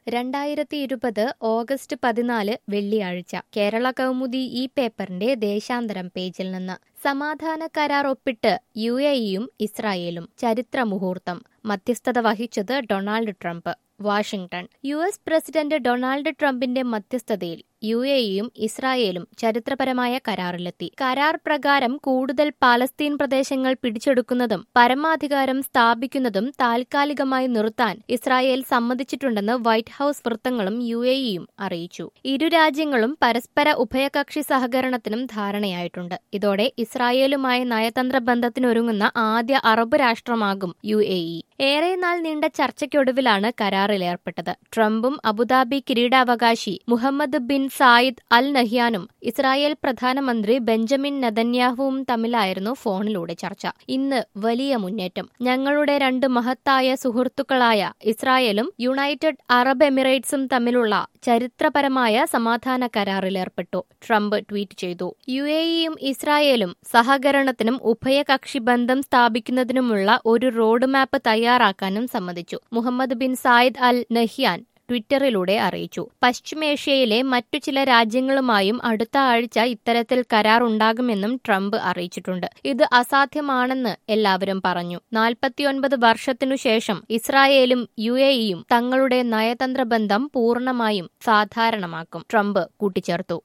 രണ്ടായിരത്തി ഇരുപത് ഓഗസ്റ്റ് പതിനാല് വെള്ളിയാഴ്ച കേരള കൗമുദി ഈ പേപ്പറിന്റെ ദേശാന്തരം പേജിൽ നിന്ന് സമാധാന കരാർ ഒപ്പിട്ട് യു എ ഇയും ഇസ്രായേലും ചരിത്ര മുഹൂർത്തം മധ്യസ്ഥത വഹിച്ചത് Donald Trump Washington U S president Donald ട്രംപിന്റെ മധ്യസ്ഥതയിൽ യു എ ഇയും ഇസ്രായേലും ചരിത്രപരമായ കരാറിലെത്തി കരാർ പ്രകാരം കൂടുതൽ പാലസ്തീൻ പ്രദേശങ്ങൾ പിടിച്ചെടുക്കുന്നതും പരമാധികാരം സ്ഥാപിക്കുന്നതും താൽക്കാലികമായി നിർത്താൻ ഇസ്രായേൽ സമ്മതിച്ചിട്ടുണ്ടെന്ന് വൈറ്റ് ഹൌസ് വൃത്തങ്ങളും യു എ ഇയും അറിയിച്ചു ഇരു രാജ്യങ്ങളും പരസ്പര ഉഭയകക്ഷി സഹകരണത്തിനും ധാരണയായിട്ടുണ്ട് ഇതോടെ ഇസ്രായേലുമായി നയതന്ത്ര ബന്ധത്തിനൊരുങ്ങുന്ന ആദ്യ അറബ് രാഷ്ട്രമാകും യു എ ഇ ഏറെ നാൾ നീണ്ട ചർച്ചയ്ക്കൊടുവിലാണ് കരാറിലേർപ്പെട്ടത് ട്രംപും അബുദാബി കിരീടാവകാശി മുഹമ്മദ് ബിൻ സായിദ് അൽ നഹ്യാനും ഇസ്രായേൽ പ്രധാനമന്ത്രി ബെഞ്ചമിൻ നെതന്യാഹുവും തമ്മിലായിരുന്നു ഫോണിലൂടെ ചർച്ച ഇന്ന് വലിയ മുന്നേറ്റം ഞങ്ങളുടെ രണ്ട് മഹത്തായ സുഹൃത്തുക്കളായ ഇസ്രായേലും യുണൈറ്റഡ് അറബ് എമിറേറ്റ്സും തമ്മിലുള്ള ചരിത്രപരമായ സമാധാന കരാറിലേർപ്പെട്ടു ട്രംപ് ട്വീറ്റ് ചെയ്തു യു എ ഇയും ഇസ്രായേലും സഹകരണത്തിനും ഉഭയകക്ഷി ബന്ധം സ്ഥാപിക്കുന്നതിനുമുള്ള ഒരു റോഡ് മാപ്പ് തയ്യാറാക്കാനും സമ്മതിച്ചു Muhammad bin Zayed al Nahyan ട്വിറ്ററിലൂടെ അറിയിച്ചു പശ്ചിമേഷ്യയിലെ മറ്റു ചില രാജ്യങ്ങളുമായും അടുത്ത ആഴ്ച ഇത്തരത്തിൽ കരാർ ഉണ്ടാകുമെന്നും ട്രംപ് അറിയിച്ചിട്ടുണ്ട് ഇത് അസാധ്യമാണെന്ന് എല്ലാവരും പറഞ്ഞു നാൽപ്പത്തിയൊൻപത് വർഷത്തിനു ശേഷം ഇസ്രായേലും യു എ ഇയും തങ്ങളുടെ നയതന്ത്ര ബന്ധം പൂർണ്ണമായും സാധാരണമാക്കും ട്രംപ് കൂട്ടിച്ചേർത്തു